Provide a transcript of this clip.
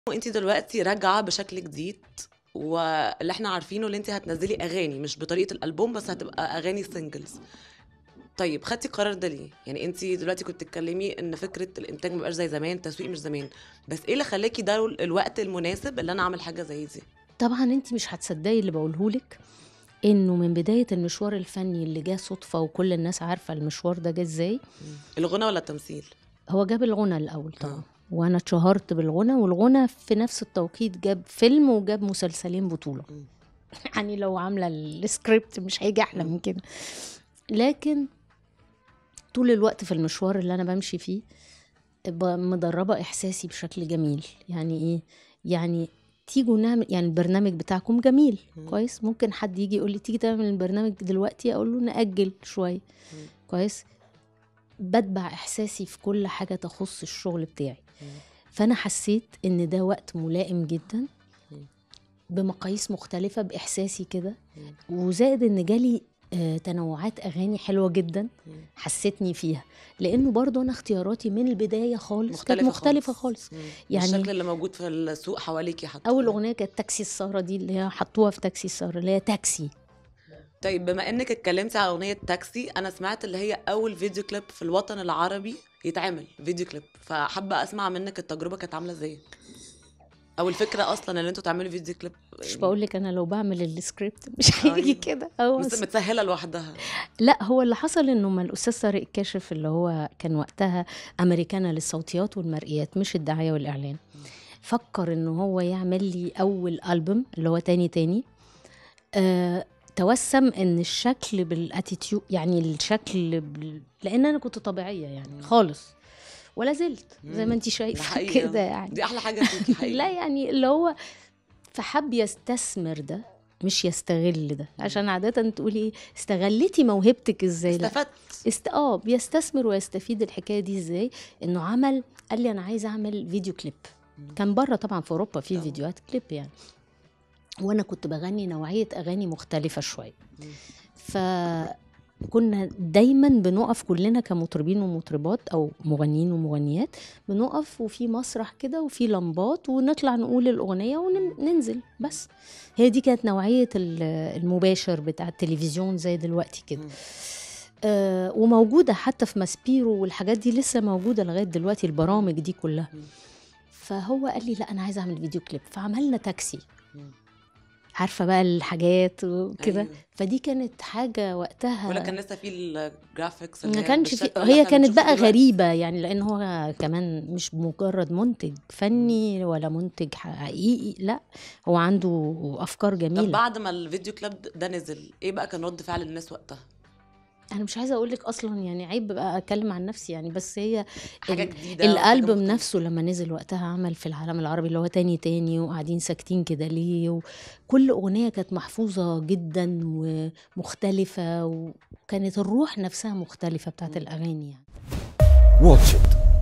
وانت دلوقتي راجعه بشكل جديد واللي احنا عارفينه اللي انت هتنزلي اغاني مش بطريقه الالبوم بس هتبقى اغاني سingles طيب خدتي القرار ده ليه يعني انت دلوقتي كنت بتتكلمي ان فكره الانتاج مبقاش زي زمان التسويق مش زمان بس ايه اللي خلاكي ده الوقت المناسب اللي انا اعمل حاجه زي دي طبعا انت مش هتصدقي اللي بقولهولك انه من بدايه المشوار الفني اللي جه صدفه وكل الناس عارفه المشوار ده جه ازاي الغنى ولا التمثيل هو جاب الغنى الاول آه. طبعا وانا اتشهرت بالغنى والغنى في نفس التوقيت جاب فيلم وجاب مسلسلين بطوله مم. يعني لو عامله السكريبت مش هيجي احلى من كده لكن طول الوقت في المشوار اللي انا بمشي فيه ب- مدربه احساسي بشكل جميل يعني ايه يعني تيجوا نعمل يعني البرنامج بتاعكم جميل مم. كويس ممكن حد يجي يقول لي تيجي تعمل البرنامج دلوقتي اقول له ناجل شويه مم. كويس بتبع احساسي في كل حاجه تخص الشغل بتاعي مم. فانا حسيت ان ده وقت ملائم جدا مم. بمقاييس مختلفه باحساسي كده مم. وزائد ان جالي آه، تنوعات اغاني حلوه جدا مم. حسيتني فيها لانه برضو انا اختياراتي من البدايه خالص كانت مختلفة مختلفه خالص. خالص, مم. يعني- الشكل اللي موجود في السوق حواليكي حتى اول اغنيه كانت تاكسي السهره دي اللي هي حطوها في تاكسي السهره اللي هي تاكسي طيب بما انك اتكلمتي على اغنيه تاكسي انا سمعت اللي هي اول فيديو كليب في الوطن العربي يتعمل فيديو كليب فحابه اسمع منك التجربه كانت عامله ازاي او الفكره اصلا ان انتوا تعملوا فيديو كليب مش يعني بقول لك انا لو بعمل السكريبت مش هيجي أيوة. كده هو بس متسهله لوحدها لا هو اللي حصل انه ما الاستاذ طارق كاشف اللي هو كان وقتها امريكانا للصوتيات والمرئيات مش الدعايه والاعلان فكر ان هو يعمل لي اول البوم اللي هو تاني تاني آه توسم ان الشكل بالاتيتيود يعني الشكل بال... لان انا كنت طبيعيه يعني خالص ولا زلت زي ما انت ده شايفه حقيقي. كده يعني دي احلى حاجه فيكي حقيقي لا يعني اللي هو فحب يستثمر ده مش يستغل ده عشان عادة تقولي ايه استغلتي موهبتك ازاي لا استفدت است... اه بيستثمر ويستفيد الحكايه دي ازاي انه عمل قال لي انا عايز اعمل فيديو كليب كان بره طبعا في اوروبا في طبعاً. فيديوهات كليب يعني وانا كنت بغني نوعيه اغاني مختلفه شويه فكنا دايما بنقف كلنا كمطربين ومطربات او مغنيين ومغنيات بنقف وفي مسرح كده وفي لمبات ونطلع نقول الاغنيه وننزل بس هي دي كانت نوعيه ال- المباشر بتاع التلفزيون زي دلوقتي كده مم. آه وموجوده حتى في ماسبيرو والحاجات دي لسه موجوده لغايه دلوقتي البرامج دي كلها مم. فهو قال لي لا انا عايزه اعمل فيديو كليب فعملنا تاكسي مم. عارفه بقى الحاجات وكده أيوة. فدي كانت حاجه وقتها ولا كان لسه في الجرافيكس ما كانش في هي كانت بقى غريبه يعني لان هو كمان مش مجرد منتج فني ولا منتج حقيقي لا هو عنده افكار طب جميله بعد ما الفيديو كليب ده نزل ايه بقى كان رد فعل الناس وقتها انا مش عايزه اقول لك اصلا يعني عيب بقى اتكلم عن نفسي يعني بس هي حاجه ال- جديده وحاجة الالبوم مختلفة. نفسه لما نزل وقتها عمل في العالم العربي اللي هو تاني تاني وقاعدين ساكتين كده ليه وكل اغنيه كانت محفوظه جدا ومختلفه وكانت الروح نفسها مختلفه بتاعت الاغاني يعني واتش إت